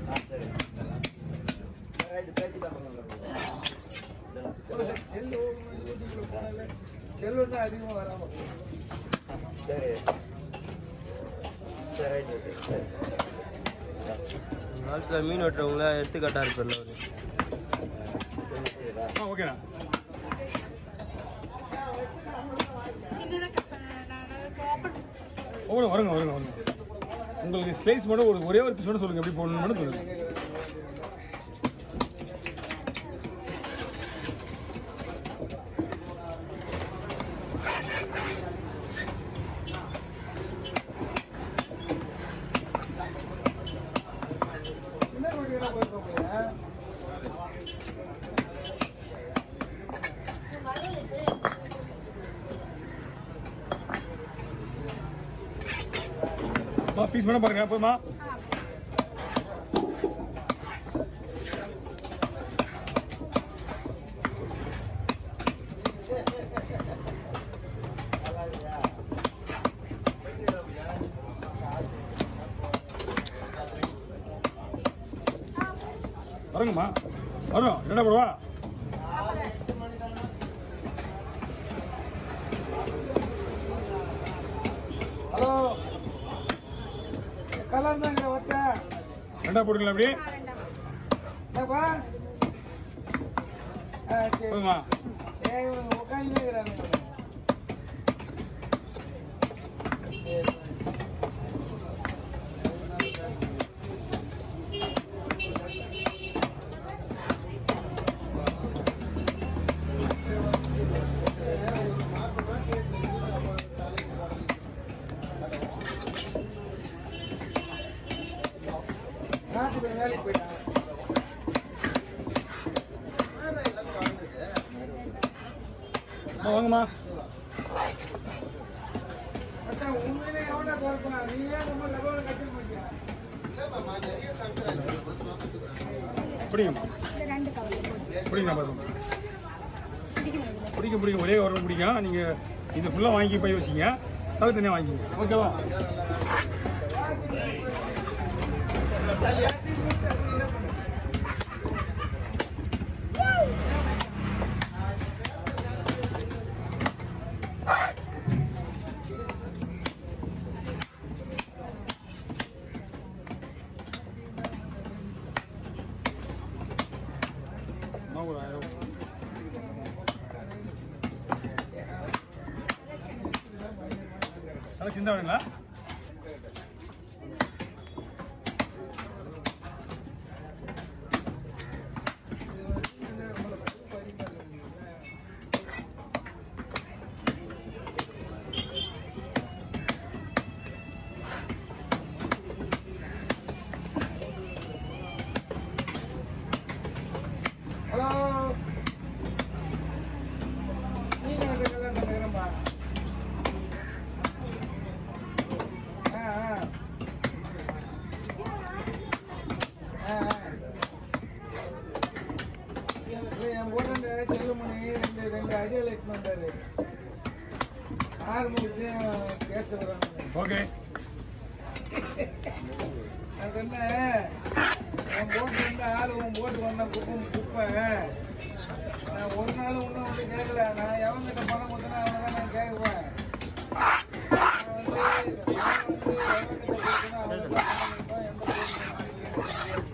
Cell யூடியூப்ல போனாலே cell தான் அதிகமாக வராமல் நாட்டில் மீன் வெட்டுறவங்கள எடுத்துக்காட்டா இருப்பேன் அவரு ஆ ஓகேண்ணா ஓகே வருங்க வருங்க வருங்க உங்களுக்கு ஸ்லைஸ் மட்டும் ஒரு ஒரே ஒரு பீஸ் மட்டும் சொல்லுங்க எப்படி போடணும்னு மட்டும் சொல்லுங்க என்ன வண்டியில் போயிருக்கோம் பீஸ் மட்டும் பாருங்க போதுமா வருங்கம்மா வரும் என்ன போடுவா ஹலோ கலர் தான் இங்கே வச்சா ரெண்டா போடுங்களா அப்படி என்னப்பா ஆ சரி போதுமா ஏ இவங்க உட்காந்து இருக்கிறாங்க சரி நாட்டுக்கு வேலைக்கு போயிட்டாங்க ஆ, வாங்கம்மா மச்சான், உண்மையிலே எவன்டா குறைப்பான்? நீ ஏன் ரொம்ப லெவல்ல கட்டிட்டு போயிட்டியா? பிடிங்கம்மா ரெண்டு கவர் பிடிங்கண்ணா பாருங்க பிடிக்கும் பிடிக்கும் ஒரே ஒரு பிடிக்கும் நீங்கள் இது ஃபுல்லாக வாங்கி போய் வச்சிங்க தவிர தனியாக வாங்கிங்க ஓகேவா நான் ஒரு ஆயிரம் நல்லா சின்ன வேணுங்களா ஹலோ நீங்க வந்து கல்யாணம் பண்ணிக்கிறேன்பா ஆ ஆ ஆ ஆ. இல்லை, என் பொண்ணு செல்லுமணி ரெண்டு ரெண்டு அடியில் எடுத்துன்னு வந்தாரு ஆறு மணிக்கும் பேச வராங்க ஓகே அது என்ன என் போட்டு வந்து ஆள் உன் போட்டு வந்தா குப்பம் குப்பேன் நான் ஒரு நாள் ஒன்றும் வந்து கேட்கல நான் எவன்கிட்ட பணம் கொடுத்தனா அவனை தான் நான் கேட்குவேன் நான் வந்து நான் வந்து எவன்கிட்ட கொடுத்தனோ அவனை தான் பணம் கொடுப்பேன் எந்த பொருளும் வாங்கி